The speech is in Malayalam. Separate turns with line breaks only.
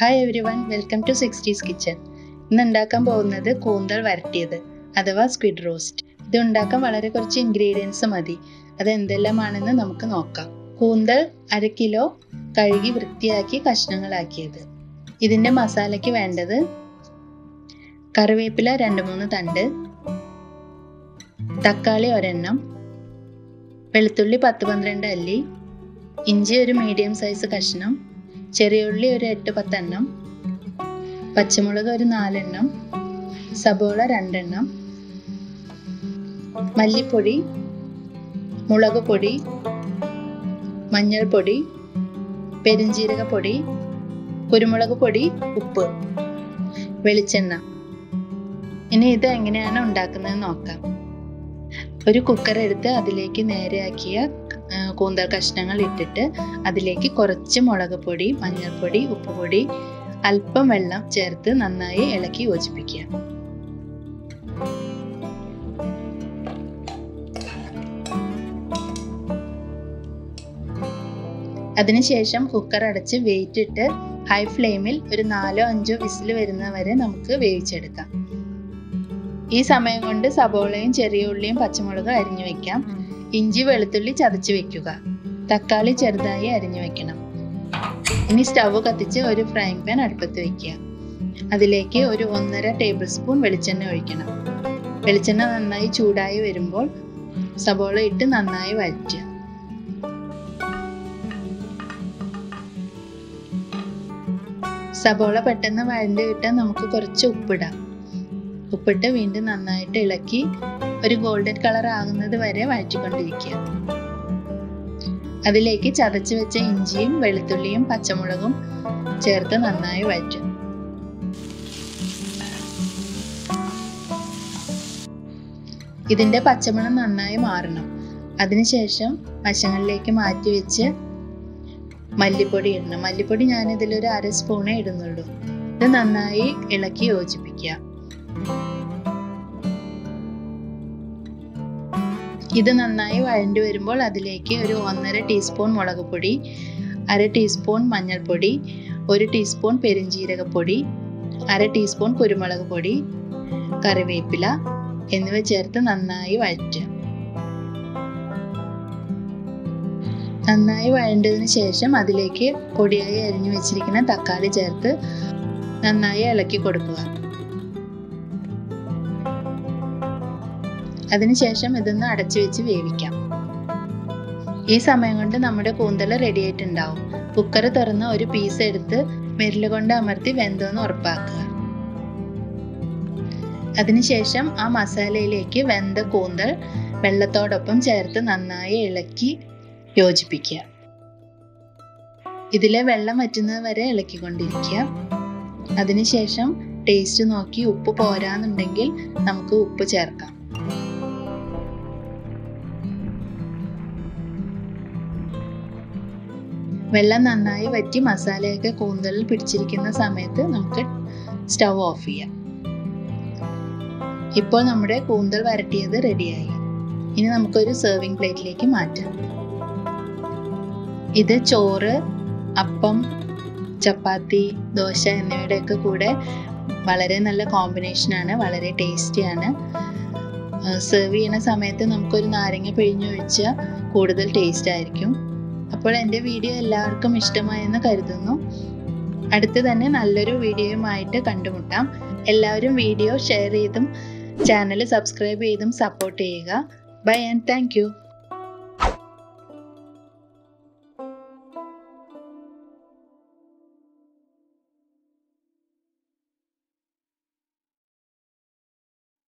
hi everyone welcome to sixties kitchen ഇന്ന് ഉണ്ടാക്കാൻ പോകുന്നത് കൂന്തൽ വരട്ടിയത് അഥവാ സ്ക്വിഡ് റോസ്റ്റ് ഇത് ഉണ്ടാക്കാൻ വളരെ കുറച്ച് ഇൻഗ്രീഡിയൻസ് മതി അത് എന്തെല്ലാമാണെന്ന് നമുക്ക് നോക്കാം കൂന്തൽ അര കിലോ കഴുകി വൃത്തിയാക്കി കഷ്ണങ്ങളാക്കിയത് ഇതിൻ്റെ മസാലയ്ക്ക് വേണ്ടത് കറിവേപ്പില രണ്ട് മൂന്ന് തണ്ട് തക്കാളി ഒരെണ്ണം വെളുത്തുള്ളി പത്ത് പന്ത്രണ്ട് അല്ലി ഇഞ്ചി ഒരു മീഡിയം സൈസ് കഷ്ണം ചെറിയ ഉള്ളി ഒരു എട്ട് പത്തെണ്ണം പച്ചമുളക് ഒരു നാലെണ്ണം സബോള രണ്ടെണ്ണം മല്ലിപ്പൊടി മുളക് പൊടി മഞ്ഞൾപ്പൊടി പെരിഞ്ജീരകപ്പൊടി കുരുമുളക് പൊടി ഉപ്പ് വെളിച്ചെണ്ണ ഇനി ഇത് എങ്ങനെയാണ് ഉണ്ടാക്കുന്നത് നോക്കാം ഒരു കുക്കർ എടുത്ത് അതിലേക്ക് നേരെയാക്കിയ കൂന്തൽ കഷ്ണങ്ങൾ ഇട്ടിട്ട് അതിലേക്ക് കുറച്ച് മുളക് പൊടി മഞ്ഞൾപ്പൊടി ഉപ്പുപൊടി അല്പം വെള്ളം ചേർത്ത് നന്നായി ഇളക്കി യോജിപ്പിക്കുക അതിനുശേഷം കുക്കർ അടച്ച് വെയിറ്റ് ഇട്ട് ഹൈ ഫ്ലെയിമിൽ ഒരു നാലോ അഞ്ചോ വിസിൽ വരുന്നവരെ നമുക്ക് വേവിച്ചെടുക്കാം ഈ സമയം കൊണ്ട് സബോളയും ചെറിയ ഉള്ളിയും പച്ചമുളകും അരിഞ്ഞു വെക്കാം ഇഞ്ചി വെളുത്തുള്ളി ചതച്ച് വെക്കുക തക്കാളി ചെറുതായി അരിഞ്ഞു വെക്കണം ഇനി സ്റ്റവ് കത്തിച്ച് ഒരു ഫ്രൈങ് പാൻ അടുപ്പത്ത് വെക്കുക അതിലേക്ക് ഒരു ഒന്നര ടേബിൾ സ്പൂൺ വെളിച്ചെണ്ണ ഒഴിക്കണം വെളിച്ചെണ്ണ നന്നായി ചൂടായി വരുമ്പോൾ സബോള ഇട്ട് നന്നായി വഴറ്റുക സബോള പെട്ടെന്ന് വഴണ്ട് കിട്ടാൻ നമുക്ക് കുറച്ച് ഉപ്പിടാം ഉപ്പിട്ട് വീണ്ടും നന്നായിട്ട് ഇളക്കി ഒരു ഗോൾഡൻ കളർ ആകുന്നത് വരെ വഴറ്റിക്കൊണ്ടിരിക്കുക അതിലേക്ക് ചതച്ച് വെച്ച ഇഞ്ചിയും വെളുത്തുള്ളിയും പച്ചമുളകും ചേർത്ത് നന്നായി വഴറ്റും ഇതിന്റെ പച്ചമണം നന്നായി മാറണം അതിനുശേഷം വശങ്ങളിലേക്ക് മാറ്റി വെച്ച് മല്ലിപ്പൊടി ഇടണം മല്ലിപ്പൊടി ഞാൻ ഇതിലൊരു അര സ്പൂണേ ഇടുന്നുള്ളൂ ഇത് നന്നായി ഇളക്കി യോജിപ്പിക്കുക ഇത് നന്നായി വഴണ്ടു വരുമ്പോൾ അതിലേക്ക് ഒരു ഒന്നര ടീസ്പൂൺ മുളക് പൊടി അര ടീസ്പൂൺ മഞ്ഞൾപ്പൊടി ഒരു ടീസ്പൂൺ പെരിഞ്ജീരകപ്പൊടി അര ടീസ്പൂൺ കുരുമുളക് പൊടി കറിവേപ്പില എന്നിവ ചേർത്ത് നന്നായി വഴറ്റുക നന്നായി വഴണ്ടതിന് ശേഷം അതിലേക്ക് പൊടിയായി അരിഞ്ഞു വെച്ചിരിക്കുന്ന തക്കാളി ചേർത്ത് നന്നായി ഇളക്കി കൊടുക്കുക അതിനുശേഷം ഇതൊന്ന് അടച്ചു വെച്ച് വേവിക്കാം ഈ സമയം കൊണ്ട് നമ്മുടെ കൂന്തൽ റെഡി ആയിട്ടുണ്ടാവും കുക്കർ തുറന്ന് ഒരു പീസ് എടുത്ത് വിരല് കൊണ്ട് അമർത്തി വെന്തോന്ന് ഉറപ്പാക്കുക അതിനുശേഷം ആ മസാലയിലേക്ക് വെന്ത കൂന്തൽ വെള്ളത്തോടൊപ്പം ചേർത്ത് നന്നായി ഇളക്കി യോജിപ്പിക്കുക ഇതിലെ വെള്ളം വറ്റുന്നത് വരെ ഇളക്കിക്കൊണ്ടിരിക്കുക അതിനുശേഷം ടേസ്റ്റ് നോക്കി ഉപ്പ് പോരാന്നുണ്ടെങ്കിൽ നമുക്ക് ഉപ്പ് ചേർക്കാം വെള്ളം നന്നായി വറ്റി മസാലയൊക്കെ കൂന്തലിൽ പിടിച്ചിരിക്കുന്ന സമയത്ത് നമുക്ക് സ്റ്റവ് ഓഫ് ചെയ്യാം ഇപ്പോൾ നമ്മുടെ കൂന്തൽ വരട്ടിയത് റെഡിയായി ഇനി നമുക്കൊരു സെർവിങ് പ്ലേറ്റിലേക്ക് മാറ്റാം ഇത് ചോറ് അപ്പം ചപ്പാത്തി ദോശ എന്നിവയുടെയൊക്കെ കൂടെ വളരെ നല്ല കോമ്പിനേഷനാണ് വളരെ ടേസ്റ്റിയാണ് സെർവ് ചെയ്യുന്ന സമയത്ത് നമുക്കൊരു നാരങ്ങ പിഴിഞ്ഞൊഴിച്ചാൽ കൂടുതൽ ടേസ്റ്റ് ആയിരിക്കും അപ്പോൾ എൻ്റെ വീഡിയോ എല്ലാവർക്കും ഇഷ്ടമായെന്ന് കരുതുന്നു അടുത്ത് തന്നെ നല്ലൊരു വീഡിയോയുമായിട്ട് കണ്ടുമുട്ടാം എല്ലാവരും വീഡിയോ ഷെയർ ചെയ്തും ചാനൽ സബ്സ്ക്രൈബ് ചെയ്തും സപ്പോർട്ട് ചെയ്യുക ബൈ ആൻഡ് താങ്ക്